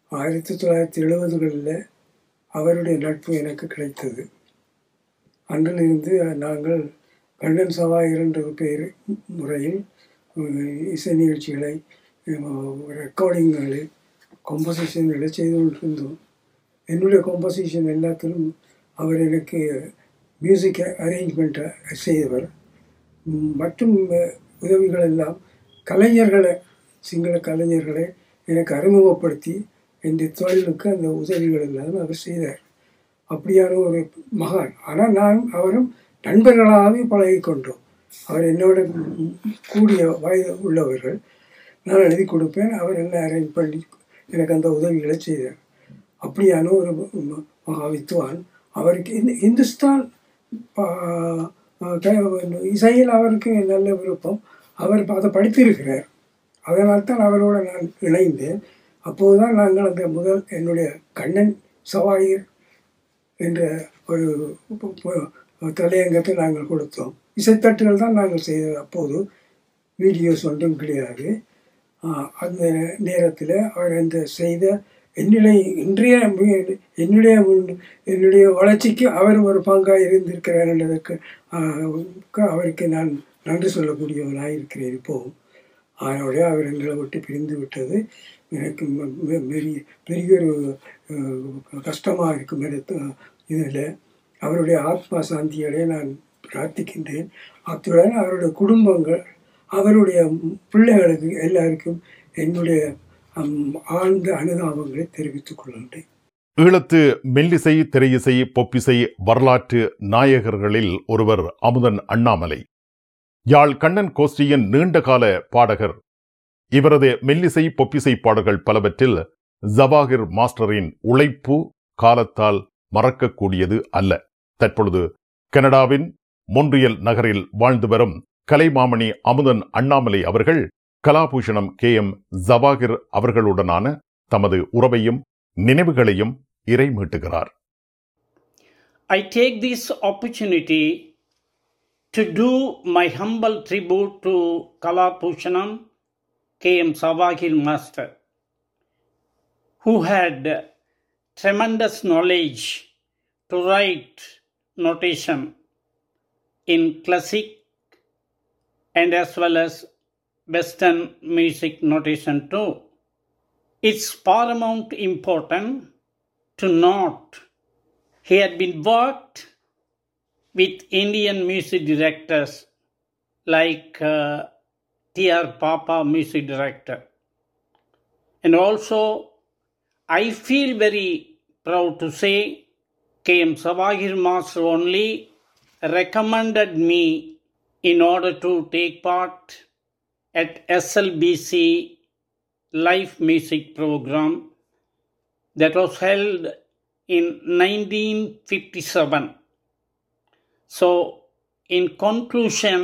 ஆயிரத்தி தொள்ளாயிரத்தி எழுபதுகளில் அவருடைய நட்பு எனக்கு கிடைத்தது அன்றிலிருந்து நாங்கள் கண்ணன் சவாயர் என்ற பேர் முறையில் அஹ், இசை நிகழ்ச்சிகளை ரெக்கார்டிங்களை கம்போசிஷன்களை செய்து கொண்டிருந்தோம் என்னுடைய கம்போசிஷன் எல்லாத்திலும் அவர் எனக்கு மியூசிக் அரேஞ்ச்மெண்ட்டை செய்தவர் ம், மற்றும் அஹ், உதவிகள் எல்லாம் கலைஞர்களை சிங்கள கலைஞர்களை எனக்கு அறிமுகப்படுத்தி இந்த தொழிலுக்கு அந்த உதவிகள் எல்லாம் அவர் செய்தார் அப்படியான ஒரு மகான் ஆனால் நான் அவரும் நண்பர்களாகவே பழகி கொண்டோம் அவர் என்னோட ம், கூடிய வயது உள்ளவர்கள் நான் எழுதி கொடுப்பேன் அவர் எல்லாம் அரேஞ்ச் பண்ணி எனக்கு அந்த உதவிகளை செய்தார் அப்படியான ஒரு ம- மகா வித்வான் அவருக்கு இந்த இந்துஸ்தான் பா- க- இசையில் அவருக்கு நல்ல விருப்பம் அவர் அதை படித்திருக்கிறார் அதனால் தான் அவரோட நான் இணைந்தேன் அப்போது தான் நாங்கள் அந்த முதல் என்னுடைய கண்ணன் சவாயர் என்ற ஒரு பு- பு- தலையங்கத்தை நாங்கள் கொடுத்தோம் இசைத்தட்டுகள் தான் நாங்கள் செய்தது அப்போது வீடியோஸ் ஒன்றும் கிடையாது ஆஹ் அந்த நேரத்தில் அவர் அந்த செய்த என்னுடைய இன்றைய மு- என்னுடைய முன்- என்னுடைய வளர்ச்சிக்கு அவர் ஒரு பங்காக இருந்திருக்கிறார் என்பதற்கு ஆஹ் க- அவருக்கு நான் நன்றி சொல்லக்கூடியவனாக இருக்கிறேன் இப்போவும் அதனுடைய அவர் எங்களை விட்டு பிரிந்து விட்டது எனக்கு ம- ம- பெரிய பெரிய ஒரு அஹ், கஷ்டமாக இருக்கும் எனக்கு இதில் அவருடைய ஆத்மா சாந்தியடைய நான் பிரார்த்திக்கின்றேன் அத்துடன் அவருடைய குடும்பங்கள் அவருடைய பிள்ளைகளுக்கு எல்லாருக்கும் என்னுடைய ஹம், ஆழ்ந்த அனுதாபங்களை தெரிவித்துக் கொள்கின்றேன் ஈழத்து மெல்லிசை திரையிசை பொப்பிசை வரலாற்று நாயகர்களில் ஒருவர் அமுதன் அண்ணாமலை யாழ் கண்ணன் கோஷ்டியின் நீண்டகால பாடகர் இவரது மெல்லிசை பொப்பிசை பாடல்கள் பலவற்றில் ஜவாகிர் மாஸ்டரின் உழைப்பு காலத்தால் மறக்கக்கூடியது அல்ல தற்பொழுது கனடாவின் மொன்றியல் நகரில் வாழ்ந்து வரும் கலைமாமணி அமுதன் அண்ணாமலை அவர்கள் கலாபூஷணம் கே எம் ஜவாகிர் அவர்களுடனான தமது உறவையும் நினைவுகளையும் இறைமீட்டுகிறார் I take this opportunity to do my humble tribute to Kalapushanam K.M. Savagil Master, who had tremendous knowledge to write notation in classic and as well as Western music notation too. It's paramount important to note he had been worked with Indian music directors like uh, T.R. Papa, music director. And also, I feel very proud to say K.M. Savagir Master only recommended me in order to take part at SLBC live music program that was held in 1957. So, in conclusion,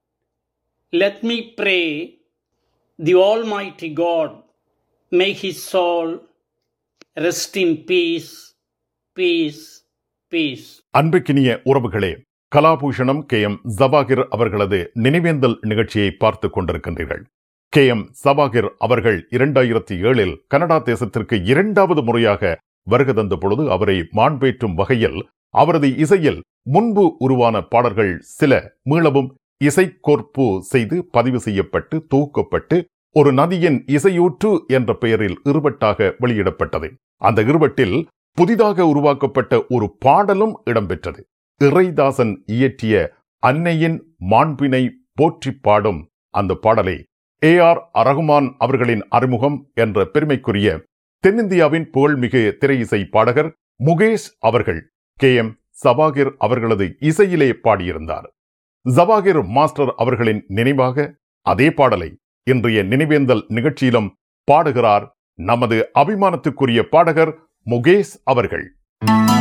let me pray the Almighty God may his soul rest in peace, peace, peace. அன்புக்கினிய உறவுகளே Kalabhushanam K M Jawahir அவர்களது நினைவேந்தல் நிகழ்ச்சியை பார்த்துக் கொண்டிருக்கின்றீர்கள் K M சபாகிர் அவர்கள் இரண்டாயிரத்தி ஏழில் Canada தேசத்திற்கு இரண்டாவது முறையாக வருகை தந்த பொழுது அவரை மாண்பேற்றும் வகையில் அவரது இசையில் முன்பு உருவான பாடல்கள் சில மீளவும் இசைக்கோர்ப்பு செய்து பதிவு செய்யப்பட்டு தொகுக்கப்பட்டு ஒரு நதியின் இசையூற்று என்ற பெயரில் இருவட்டாக வெளியிடப்பட்டது அந்த இருவட்டில் புதிதாக உருவாக்கப்பட்ட ஒரு பாடலும் இடம்பெற்றது இறைதாசன் இயற்றிய அன்னையின் மாண்பினை போற்றி பாடும் அந்த பாடலை ஏ ஆர் ரகுமான் அவர்களின் அறிமுகம் என்ற பெருமைக்குரிய தென்னிந்தியாவின் புகழ்மிகு திரையிசை பாடகர் முகேஷ் அவர்கள் கே எம் சபாகிர் அவர்களது இசையிலே பாடியிருந்தார் ஜவாகிர் மாஸ்டர் அவர்களின் நினைவாக அதே பாடலை இன்றைய நினைவேந்தல் நிகழ்ச்சியிலும் பாடுகிறார் நமது அபிமானத்துக்குரிய பாடகர் முகேஷ் அவர்கள்